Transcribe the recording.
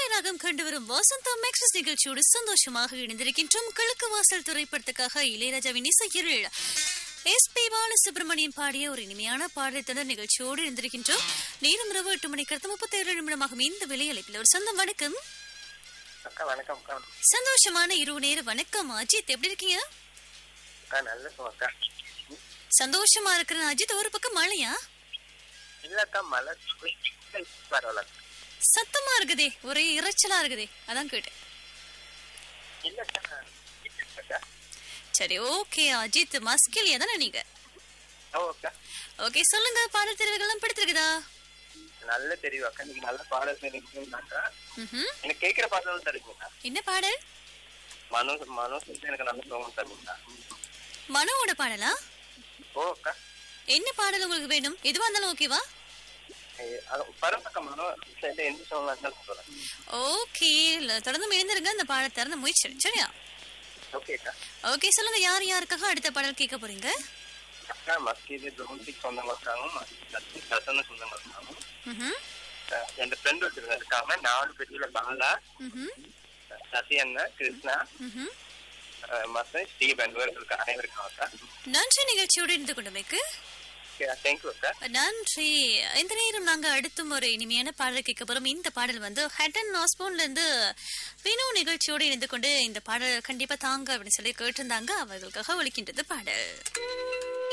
ராகம் கண்டு வரும் வசந்தம் எக்ஸ்பிரஸ் நிகழ்ச்சியோடு சந்தோஷமாக இணைந்திருக்கின்றோம் கிழக்கு வாசல் திரைப்படத்துக்காக இளையராஜாவின் இசையில் எஸ் பி பாலசுப்ரமணியன் பாடிய ஒரு இனிமையான பாடத்தொடர் நிகழ்ச்சியோடு இருந்திருக்கின்றோம் நேரம் இரவு எட்டு மணிக்கு அடுத்து முப்பத்தி ஏழு நிமிடமாகும் இந்த விலையளிப்பில் ஒரு சொந்தம் வணக்கம் அக்கா வணக்கம் அக்கா சந்தோஷமான இரவு நேர வணக்கம் அஜித் எப்படி இருக்கீங்க அக்கா நல்ல சுகம் அக்கா சந்தோஷமா இருக்கிற அஜித் ஒரு பக்கம் மழையா இல்லக்கா மழை பரவாயில்ல சத்தமா இருக்குதே ஒரே இறைச்சலா இருக்குதே அதான் கேட்டேன் இல்லக்கா அக்கா சரி ஓகே அஜித் மஸ்கிலியா தானே நீங்க ஓ அக்கா ஓகே சொல்லுங்க பாடல் தெரிவுகள்லாம் பிடித்திருக்குதா நல்ல தெரியும் அக்கா நீங்க நல்ல பாடல் தெரிவிக்கணும்னாக்கா ம்ஹும். எனக்கு கேட்கிற பாடலும் தருவீங்களா என்ன பாடல் மனோ மனோ செஞ்சு எனக்கு நல்ல சோகம் தருவீங்களா மனோவோட பாடலா ஓ அக்கா என்ன பாடல் உங்களுக்கு வேணும் எதுவா இருந்தாலும் ஓகேவா பரவாயில்ல மனோ சரி எந்த சோகம் இருந்தாலும் சொல்றேன் ஓகே தொடர்ந்து இணைந்திருங்க அந்த பாடல் திறந்த முயற்சி சரியா ஓகே அக்கா ஓகே சொல்லுங்க யார் யாருக்காக அடுத்த பாடல் கேட்க போறீங்க அக்கா மஸ்கீது ஜோன்சிக் சொந்தங்க இருக்காங்க சசன சொந்தங்க இருக்காங்க ம்ஹும். அஹ் என் ஃப்ரெண்ட் ஒருத்தர் இருக்காங்க நாலு பெரிய பாலா ம்ஹும். சசி அண்ணா கிருஷ்ணா ம்ஹும். மசன் ஸ்டீவன் இவர்களுக்கு அனைவருக்கும் அக்கா நன்றி நிகழ்ச்சியோடு இருந்து கொண்டமைக்கு தேங்க்யூ அக்கா நன்றி இந்த நேரம் நாங்க அடுத்தும் ஒரு இனிமையான பாடல் கேட்க போறோம் இந்த பாடல் வந்து ஹெட்டன் நாஸ்போன்ல இருந்து வினோ நிகழ்ச்சியோடு இணைந்து கொண்டு இந்த பாடல் கண்டிப்பா தாங்க அப்படின்னு சொல்லி கேட்டிருந்தாங்க அவர்களுக்காக ஒழிக்கின்றது பாடல்